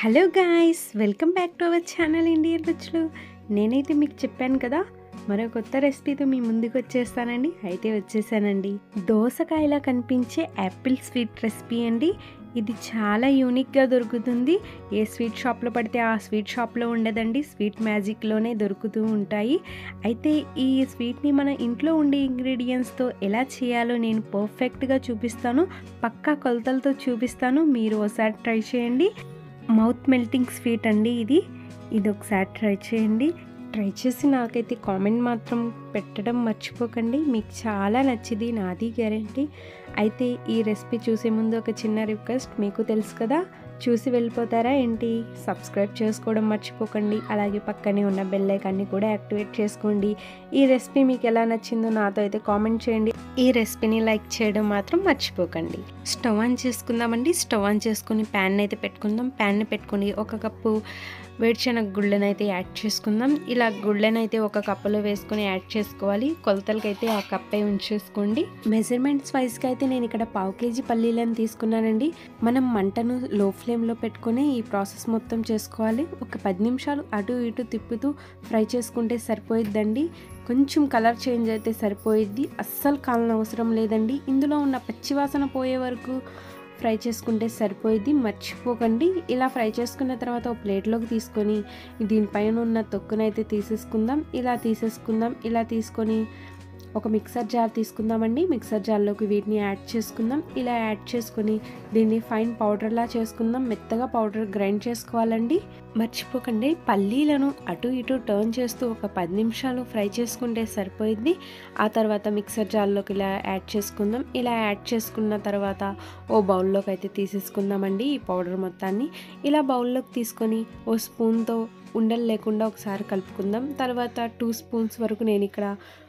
hello guys welcome back to our channel Indian రుచులు నేనైతే మీకు చెప్పాను కదా మరో కొత్త రెసిపీతో మీ ముందుకు వచ్చేస్తానండి అయితే వచ్చేసానండి దోసకాయలా కనిపించే యాపిల్ స్వీట్ రెసిపీ అండి ఇది చాలా యూనిక్గా దొరుకుతుంది ఏ స్వీట్ షాప్లో పడితే ఆ స్వీట్ షాప్లో ఉండదండి స్వీట్ మ్యాజిక్లోనే దొరుకుతూ ఉంటాయి అయితే ఈ స్వీట్ని మన ఇంట్లో ఉండే ఇంగ్రీడియంట్స్తో ఎలా చేయాలో నేను పర్ఫెక్ట్గా చూపిస్తాను పక్కా కొలతలతో చూపిస్తాను మీరు ఒకసారి ట్రై చేయండి మౌత్ మెల్టింగ్ స్వీట్ అండి ఇది ఇది ఒకసారి ట్రై చేయండి ట్రై చేసి నాకైతే కామెంట్ మాత్రం పెట్టడం మర్చిపోకండి మీకు చాలా నచ్చింది నాది గ్యారంటీ అయితే ఈ రెసిపీ చూసే ముందు ఒక చిన్న రిక్వెస్ట్ మీకు తెలుసు కదా చూసి వెళ్ళిపోతారా ఏంటి సబ్స్క్రైబ్ చేసుకోవడం మర్చిపోకండి అలాగే పక్కనే ఉన్న బెల్ ఐకాన్ని కూడా యాక్టివేట్ చేసుకోండి ఈ రెసిపీ మీకు ఎలా నచ్చిందో నాతో అయితే కామెంట్ చేయండి ఈ రెసిపీని లైక్ చేయడం మాత్రం మర్చిపోకండి స్టవ్ ఆన్ చేసుకుందామండి స్టవ్ ఆన్ చేసుకుని ప్యాన్ అయితే పెట్టుకుందాం ప్యాన్ని పెట్టుకుని ఒక కప్పు వేడిశనగ గుళ్ళను అయితే యాడ్ చేసుకుందాం ఇలా గుళ్ళను అయితే ఒక కప్పులో వేసుకొని యాడ్ చేసుకోవాలి కొలతలకి అయితే ఆ కప్పే ఉంచేసుకోండి మెజర్మెంట్స్ వైజ్గా అయితే నేను ఇక్కడ పావు కేజీ పల్లీలను తీసుకున్నానండి మనం మంటను లో ఫ్లేమ్లో పెట్టుకొని ఈ ప్రాసెస్ మొత్తం చేసుకోవాలి ఒక పది నిమిషాలు అటు ఇటు తిప్పుతూ ఫ్రై చేసుకుంటే సరిపోయిద్దండి కొంచెం కలర్ చేంజ్ అయితే సరిపోయిద్ది అస్సలు కాలన అవసరం లేదండి ఇందులో ఉన్న పచ్చివాసన పోయే వరకు ఫ్రై చేసుకుంటే సరిపోయిద్ది మర్చిపోకండి ఇలా ఫ్రై చేసుకున్న తర్వాత ఒక ప్లేట్లోకి తీసుకొని దీనిపైన ఉన్న తొక్కునైతే తీసేసుకుందాం ఇలా తీసేసుకుందాం ఇలా తీసుకొని ఒక మిక్సర్ జార్ తీసుకుందామండి మిక్సర్ జార్లోకి వీటిని యాడ్ చేసుకుందాం ఇలా యాడ్ చేసుకొని దీన్ని ఫైన్ పౌడర్లా చేసుకుందాం మెత్తగా పౌడర్ గ్రైండ్ చేసుకోవాలండి మర్చిపోకండి పల్లీలను అటు ఇటు టర్న్ చేస్తూ ఒక పది నిమిషాలు ఫ్రై చేసుకుంటే సరిపోయింది ఆ తర్వాత మిక్సర్ జార్లోకి ఇలా యాడ్ చేసుకుందాం ఇలా యాడ్ చేసుకున్న తర్వాత ఓ బౌల్లోకి అయితే తీసేసుకుందామండి ఈ పౌడర్ మొత్తాన్ని ఇలా బౌల్లోకి తీసుకొని ఓ స్పూన్తో ఉండలు లేకుండా ఒకసారి కలుపుకుందాం తర్వాత టూ స్పూన్స్ వరకు నేను ఇక్కడ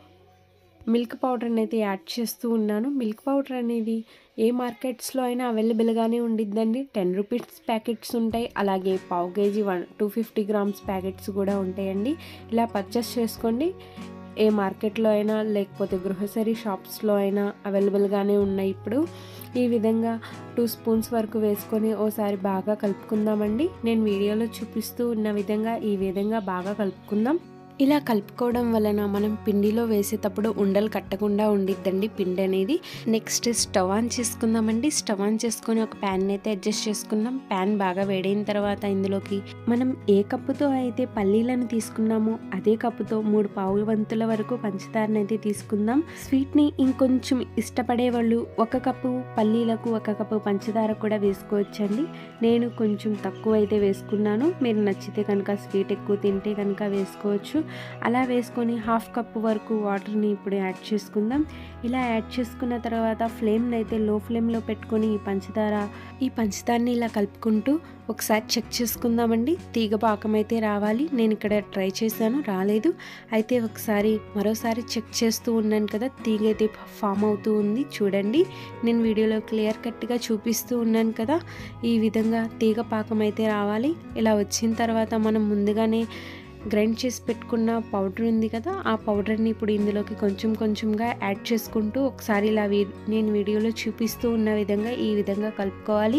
మిల్క్ పౌడర్ని అయితే యాడ్ చేస్తూ ఉన్నాను మిల్క్ పౌడర్ అనేది ఏ మార్కెట్స్లో అయినా అవైలబుల్గానే ఉండిద్దండి టెన్ రూపీస్ ప్యాకెట్స్ ఉంటాయి అలాగే పావు KG one two fifty grams packets కూడా ఉంటాయండి ఇలా పర్చేస్ చేసుకోండి ఏ మార్కెట్లో అయినా లేకపోతే గ్రోసరీ షాప్స్లో అయినా అవైలబుల్గానే ఉన్నాయి ఇప్పుడు ఈ విధంగా టూ స్పూన్స్ వరకు వేసుకొని ఓసారి బాగా కలుపుకుందామండి నేను వీడియోలో చూపిస్తూ ఉన్న విధంగా ఈ విధంగా బాగా కలుపుకుందాం ఇలా కలుపుకోవడం వలన మనం పిండిలో వేసేటప్పుడు ఉండలు కట్టకుండా ఉండిద్దండి పిండి అనేది నెక్స్ట్ స్టవ్ ఆన్ చేసుకుందామండి స్టవ్ ఆన్ చేసుకొని ఒక ప్యాన్ అయితే అడ్జస్ట్ చేసుకుందాం ప్యాన్ బాగా వేడైన తర్వాత ఇందులోకి మనం ఏ కప్పుతో అయితే పల్లీలను తీసుకున్నామో అదే కప్పుతో మూడు పావు వంతుల వరకు పంచదారని అయితే తీసుకుందాం స్వీట్ని ఇంకొంచెం ఇష్టపడే వాళ్ళు ఒక కప్పు పల్లీలకు ఒక కప్పు పంచదార కూడా వేసుకోవచ్చండి నేను కొంచెం తక్కువ అయితే వేసుకున్నాను మీరు నచ్చితే కనుక స్వీట్ ఎక్కువ తింటే కనుక వేసుకోవచ్చు అలా వేసుకొని హాఫ్ కప్ వరకు వాటర్ని ఇప్పుడు యాడ్ చేసుకుందాం ఇలా యాడ్ చేసుకున్న తర్వాత ఫ్లేమ్ని అయితే లో ఫ్లేమ్లో పెట్టుకొని ఈ పంచదార ఈ పంచదారని ఇలా కలుపుకుంటూ ఒకసారి చెక్ చేసుకుందామండి తీగ పాకం అయితే రావాలి నేను ఇక్కడ ట్రై చేశాను రాలేదు అయితే ఒకసారి మరోసారి చెక్ చేస్తూ ఉన్నాను కదా తీగ అయితే ఫామ్ అవుతూ ఉంది చూడండి నేను వీడియోలో క్లియర్ కట్గా చూపిస్తూ ఉన్నాను కదా ఈ విధంగా తీగ పాకం అయితే రావాలి ఇలా వచ్చిన తర్వాత మనం ముందుగానే గ్రైండ్ చేసి పెట్టుకున్న పౌడర్ ఉంది కదా ఆ పౌడర్ని ఇప్పుడు ఇందులోకి కొంచెం కొంచెంగా యాడ్ చేసుకుంటూ ఒకసారి ఇలా నేను వీడియోలో చూపిస్తూ ఉన్న విధంగా ఈ విధంగా కలుపుకోవాలి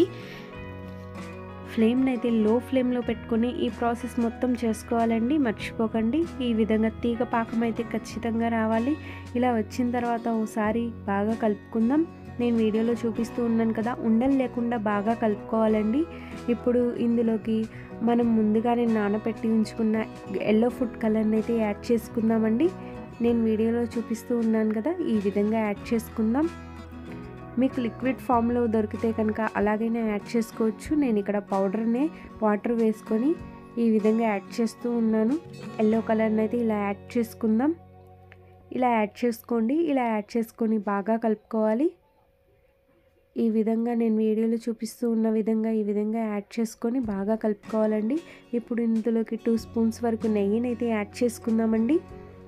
ఫ్లేమ్ని అయితే లో ఫ్లేమ్లో పెట్టుకొని ఈ ప్రాసెస్ మొత్తం చేసుకోవాలండి మర్చిపోకండి ఈ విధంగా తీగ పాకం అయితే ఖచ్చితంగా రావాలి ఇలా వచ్చిన తర్వాత ఒకసారి బాగా కలుపుకుందాం నేను వీడియోలో చూపిస్తూ ఉన్నాను కదా ఉండలు లేకుండా బాగా కలుపుకోవాలండి ఇప్పుడు ఇందులోకి మనం ముందుగానే నానబెట్టి ఉంచుకున్న ఎల్లో ఫుడ్ కలర్ని అయితే యాడ్ చేసుకుందామండి నేను వీడియోలో చూపిస్తూ ఉన్నాను కదా ఈ విధంగా యాడ్ చేసుకుందాం మీకు లిక్విడ్ ఫామ్లో దొరికితే కనుక అలాగైనా యాడ్ చేసుకోవచ్చు నేను ఇక్కడ పౌడర్నే వాటర్ వేసుకొని ఈ విధంగా యాడ్ చేస్తూ ఉన్నాను ఎల్లో కలర్ని అయితే ఇలా యాడ్ చేసుకుందాం ఇలా యాడ్ చేసుకోండి ఇలా యాడ్ చేసుకొని బాగా కలుపుకోవాలి ఈ విధంగా నేను వీడియోలో చూపిస్తూ ఉన్న విధంగా ఈ విధంగా యాడ్ చేసుకొని బాగా కలుపుకోవాలండి ఇప్పుడు ఇందులోకి టూ స్పూన్స్ వరకు నెయ్యిని అయితే యాడ్ చేసుకుందామండి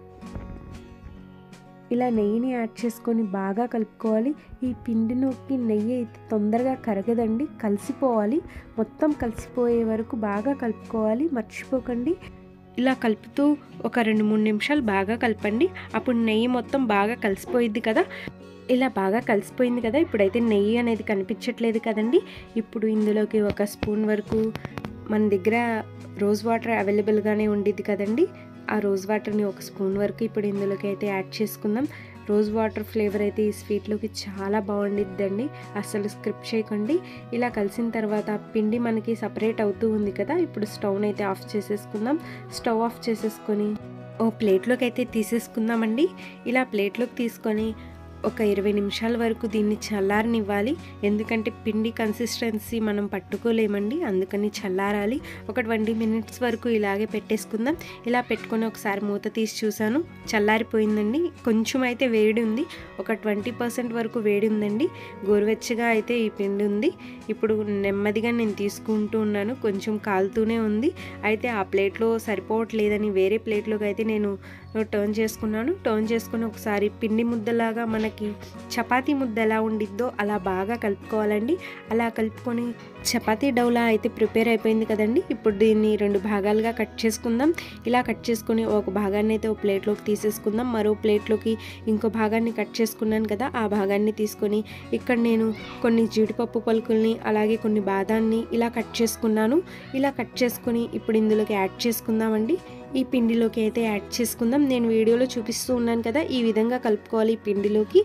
ఇలా నెయ్యిని యాడ్ చేసుకొని బాగా కలుపుకోవాలి ఈ పిండిలోకి నెయ్యి అయితే తొందరగా కరగదండి కలిసిపోవాలి మొత్తం కలిసిపోయే వరకు బాగా కలుపుకోవాలి మర్చిపోకండి ఇలా కలుపుతూ ఒక రెండు మూడు నిమిషాలు బాగా కలపండి అప్పుడు నెయ్యి మొత్తం బాగా కలిసిపోయిద్ది కదా ఇలా బాగా కలిసిపోయింది కదా ఇప్పుడైతే నెయ్యి అనేది కనిపించట్లేదు కదండి ఇప్పుడు ఇందులోకి ఒక స్పూన్ వరకు మన దగ్గర రోజ్ వాటర్ అవైలబుల్గానే ఉండిద్ది కదండి ఆ రోజ్ వాటర్ని ఒక స్పూన్ వరకు ఇప్పుడు ఇందులోకి అయితే యాడ్ చేసుకుందాం రోజ్ వాటర్ ఫ్లేవర్ అయితే ఈ స్వీట్లోకి చాలా బాగుండిద్దండి అస్సలు స్క్రిప్ట్ చేయకండి ఇలా కలిసిన తర్వాత పిండి మనకి సపరేట్ అవుతూ ఉంది కదా ఇప్పుడు స్టవ్ని అయితే ఆఫ్ చేసేసుకుందాం స్టవ్ ఆఫ్ చేసేసుకొని ఓ ప్లేట్లోకి అయితే తీసేసుకుందామండి ఇలా ప్లేట్లోకి తీసుకొని ఒక ఇరవై నిమిషాల వరకు దీన్ని చల్లారనివ్వాలి ఎందుకంటే పిండి కన్సిస్టెన్సీ మనం పట్టుకోలేమండి అందుకని చల్లారాలి ఒక ట్వంటీ మినిట్స్ వరకు ఇలాగే పెట్టేసుకుందాం ఇలా పెట్టుకొని ఒకసారి మూత తీసి చూసాను చల్లారిపోయిందండి కొంచెం అయితే వేడి ఉంది ఒక ట్వంటీ పర్సెంట్ వరకు వేడి ఉందండి గోరువెచ్చగా అయితే ఈ పిండి ఉంది ఇప్పుడు నెమ్మదిగా నేను తీసుకుంటూ ఉన్నాను కొంచెం కాలుతూనే ఉంది అయితే ఆ ప్లేట్లో సరిపోవట్లేదని వేరే ప్లేట్లోకి అయితే నేను టర్న్ చేసుకున్నాను టర్న్ చేసుకుని ఒకసారి పిండి ముద్దలాగా మనకి చపాతీ ముద్ద ఎలా ఉండిద్దో అలా బాగా కలుపుకోవాలండి అలా కలుపుకొని చపాతీ డౌలా అయితే ప్రిపేర్ అయిపోయింది కదండి ఇప్పుడు దీన్ని రెండు భాగాలుగా కట్ చేసుకుందాం ఇలా కట్ చేసుకుని ఒక భాగాన్ని అయితే ఒక ప్లేట్లోకి తీసేసుకుందాం మరో ప్లేట్లోకి ఇంకో భాగాన్ని కట్ చేసుకున్నాను కదా ఆ భాగాన్ని తీసుకొని ఇక్కడ నేను కొన్ని జీడిపప్పు పలుకుల్ని అలాగే కొన్ని బాదాన్ని ఇలా కట్ చేసుకున్నాను ఇలా కట్ చేసుకుని ఇప్పుడు ఇందులోకి యాడ్ చేసుకుందామండి ఈ పిండిలోకి అయితే యాడ్ చేసుకుందాం నేను వీడియోలో చూపిస్తూ ఉన్నాను కదా ఈ విధంగా కలుపుకోవాలి ఈ పిండిలోకి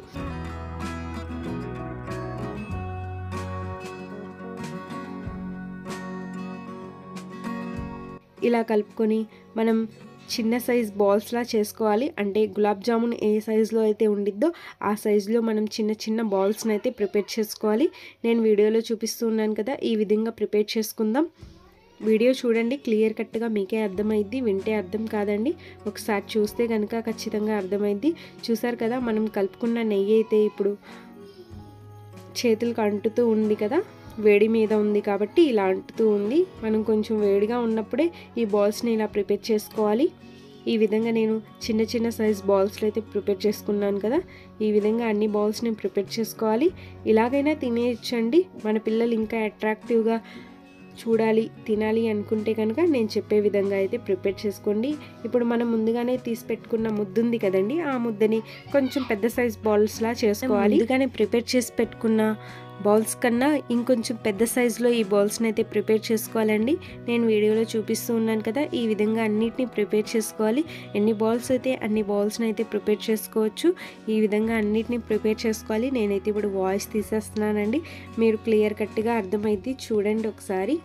ఇలా కలుపుకొని మనం చిన్న సైజ్ బాల్స్లా చేసుకోవాలి అంటే గులాబ్ జామున్ ఏ సైజులో అయితే ఉండిద్దో ఆ సైజులో మనం చిన్న చిన్న బాల్స్ని అయితే ప్రిపేర్ చేసుకోవాలి నేను వీడియోలో చూపిస్తూ ఉన్నాను కదా ఈ విధంగా ప్రిపేర్ చేసుకుందాం వీడియో చూడండి క్లియర్ కట్గా మీకే అర్థమైద్ది వింటే అర్థం కాదండి ఒకసారి చూస్తే కనుక ఖచ్చితంగా అర్థమైద్ది చూసారు కదా మనం కలుపుకున్న నెయ్యి అయితే ఇప్పుడు చేతులకు అంటుతూ ఉంది కదా వేడి మీద ఉంది కాబట్టి ఇలా అంటుతూ ఉంది మనం కొంచెం వేడిగా ఉన్నప్పుడే ఈ బాల్స్ని ఇలా ప్రిపేర్ చేసుకోవాలి ఈ విధంగా నేను చిన్న చిన్న సైజ్ బాల్స్లో అయితే ప్రిపేర్ చేసుకున్నాను కదా ఈ విధంగా అన్ని బాల్స్ని ప్రిపేర్ చేసుకోవాలి ఇలాగైనా తినేయచ్చండి మన పిల్లలు ఇంకా అట్రాక్టివ్గా చూడాలి తినాలి అనుకుంటే కనుక నేను చెప్పే విధంగా అయితే ప్రిపేర్ చేసుకోండి ఇప్పుడు మనం ముందుగానే తీసి పెట్టుకున్న ముద్ద ఉంది కదండి ఆ ముద్దని కొంచెం పెద్ద సైజ్ బాల్స్లా చేసుకోవాలి ముందుగానే ప్రిపేర్ చేసి పెట్టుకున్న బాల్స్ కన్నా ఇంకొంచెం పెద్ద సైజులో ఈ బాల్స్ని అయితే ప్రిపేర్ చేసుకోవాలండి నేను వీడియోలో చూపిస్తూ ఉన్నాను కదా ఈ విధంగా అన్నిటిని ప్రిపేర్ చేసుకోవాలి ఎన్ని బాల్స్ అయితే అన్ని బాల్స్ని అయితే ప్రిపేర్ చేసుకోవచ్చు ఈ విధంగా అన్నిటిని ప్రిపేర్ చేసుకోవాలి నేనైతే ఇప్పుడు వాయిస్ తీసేస్తున్నానండి మీరు క్లియర్ కట్గా అర్థమైంది చూడండి ఒకసారి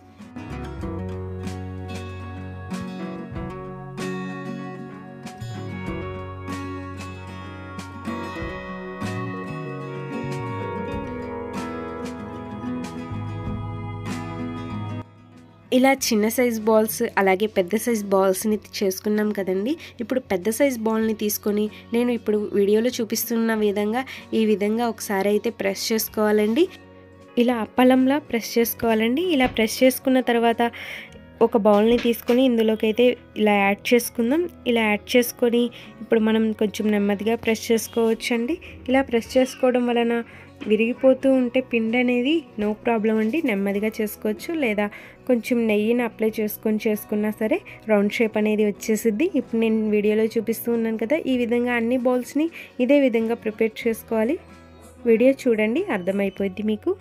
ఇలా చిన్న సైజ్ బాల్స్ అలాగే పెద్ద సైజ్ బాల్స్ని చేసుకున్నాం కదండి ఇప్పుడు పెద్ద సైజ్ బాల్ని తీసుకొని నేను ఇప్పుడు వీడియోలో చూపిస్తున్న విధంగా ఈ విధంగా ఒకసారి అయితే ప్రెస్ చేసుకోవాలండి ఇలా అప్పలంలా ప్రెస్ చేసుకోవాలండి ఇలా ప్రెస్ చేసుకున్న తర్వాత ఒక బౌల్ని తీసుకొని ఇందులోకి అయితే ఇలా యాడ్ చేసుకుందాం ఇలా యాడ్ చేసుకొని ఇప్పుడు మనం కొంచెం నెమ్మదిగా ప్రెస్ చేసుకోవచ్చండి ఇలా ప్రెస్ చేసుకోవడం వలన విరిగిపోతూ ఉంటే పిండి అనేది నో ప్రాబ్లం అండి నెమ్మదిగా చేసుకోవచ్చు లేదా కొంచెం నెయ్యిని అప్లై చేసుకొని చేసుకున్నా సరే రౌండ్ షేప్ అనేది వచ్చేసిద్ది ఇప్పుడు నేను వీడియోలో చూపిస్తూ ఉన్నాను కదా ఈ విధంగా అన్ని బౌల్స్ని ఇదే విధంగా ప్రిపేర్ చేసుకోవాలి వీడియో చూడండి అర్థమైపోద్ది మీకు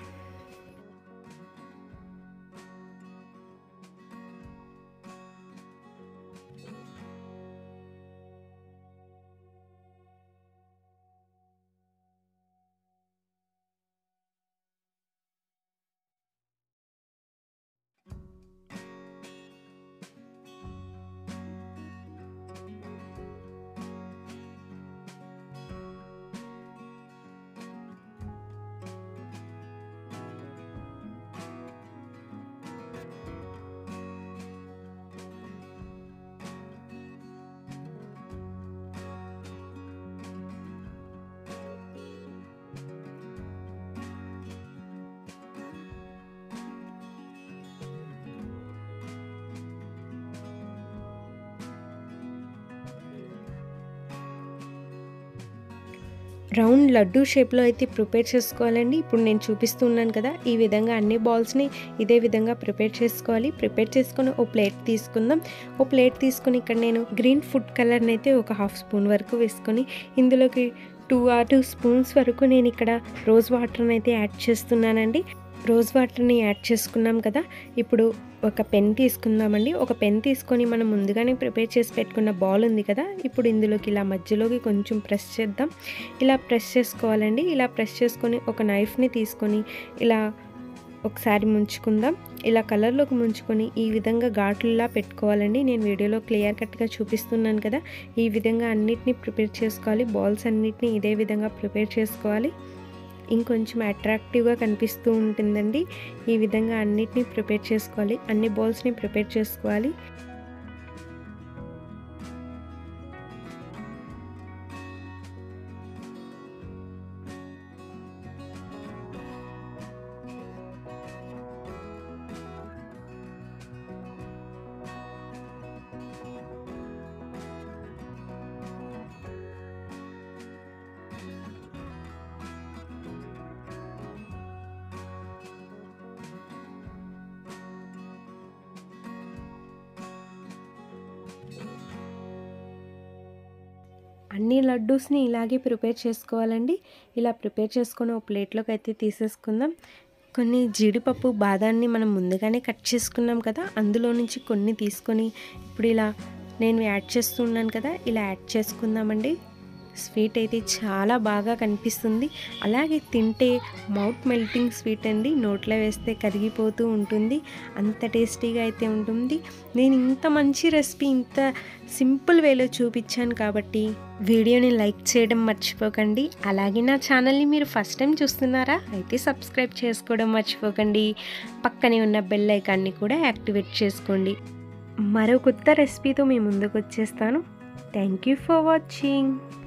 రౌండ్ లడ్డూ షేప్లో అయితే ప్రిపేర్ చేసుకోవాలండి ఇప్పుడు నేను చూపిస్తున్నాను కదా ఈ విధంగా అన్ని బాల్స్ని ఇదే విధంగా ప్రిపేర్ చేసుకోవాలి ప్రిపేర్ చేసుకొని ఓ ప్లేట్ తీసుకుందాం ఓ ప్లేట్ తీసుకొని ఇక్కడ నేను గ్రీన్ ఫుడ్ కలర్ని అయితే ఒక హాఫ్ స్పూన్ వరకు వేసుకొని ఇందులోకి టూ ఆర్ టూ స్పూన్స్ వరకు నేను ఇక్కడ రోజ్ వాటర్ని అయితే యాడ్ చేస్తున్నానండి రోజ్ వాటర్ని యాడ్ చేసుకున్నాం కదా ఇప్పుడు ఒక పెన్ తీసుకుందామండి ఒక పెన్ తీసుకొని మనం ముందుగానే ప్రిపేర్ చేసి పెట్టుకున్న బాల్ ఉంది కదా ఇప్పుడు ఇందులోకి ఇలా మధ్యలోకి కొంచెం ప్రెస్ చేద్దాం ఇలా ప్రెస్ చేసుకోవాలండి ఇలా ప్రెస్ చేసుకొని ఒక నైఫ్ని తీసుకొని ఇలా ఒకసారి ముంచుకుందాం ఇలా కలర్లోకి ముంచుకొని ఈ విధంగా ఘాట్లులా పెట్టుకోవాలండి నేను వీడియోలో క్లియర్ కట్గా చూపిస్తున్నాను కదా ఈ విధంగా అన్నిటిని ప్రిపేర్ చేసుకోవాలి బాల్స్ అన్నిటిని ఇదే విధంగా ప్రిపేర్ చేసుకోవాలి ఇంకొంచెం అట్రాక్టివ్గా కనిపిస్తూ ఉంటుందండి ఈ విధంగా అన్నిటిని ప్రిపేర్ చేసుకోవాలి అన్ని బాల్స్ని ప్రిపేర్ చేసుకోవాలి అన్ని లడ్డూస్ని ఇలాగే ప్రిపేర్ చేసుకోవాలండి ఇలా ప్రిపేర్ చేసుకొని ఒక ప్లేట్లోకి అయితే తీసేసుకుందాం కొన్ని జీడిపప్పు బాదాన్ని మనం ముందుగానే కట్ చేసుకున్నాం కదా అందులో నుంచి కొన్ని తీసుకొని ఇప్పుడు ఇలా నేను యాడ్ చేస్తున్నాను కదా ఇలా యాడ్ చేసుకుందామండి స్వీట్ అయితే చాలా బాగా కనిపిస్తుంది అలాగే తింటే మౌత్ మెల్టింగ్ స్వీట్ అండి నోట్లో వేస్తే కరిగిపోతూ ఉంటుంది అంత టేస్టీగా అయితే ఉంటుంది నేను ఇంత మంచి రెసిపీ ఇంత సింపుల్ వేలో చూపించాను కాబట్టి వీడియోని లైక్ చేయడం మర్చిపోకండి అలాగే నా ఛానల్ని మీరు ఫస్ట్ టైం చూస్తున్నారా అయితే సబ్స్క్రైబ్ చేసుకోవడం మర్చిపోకండి పక్కనే ఉన్న బెల్ ఐకాన్ని కూడా యాక్టివేట్ చేసుకోండి మరో కొత్త రెసిపీతో మీ ముందుకు వచ్చేస్తాను థ్యాంక్ యూ ఫర్ వాచింగ్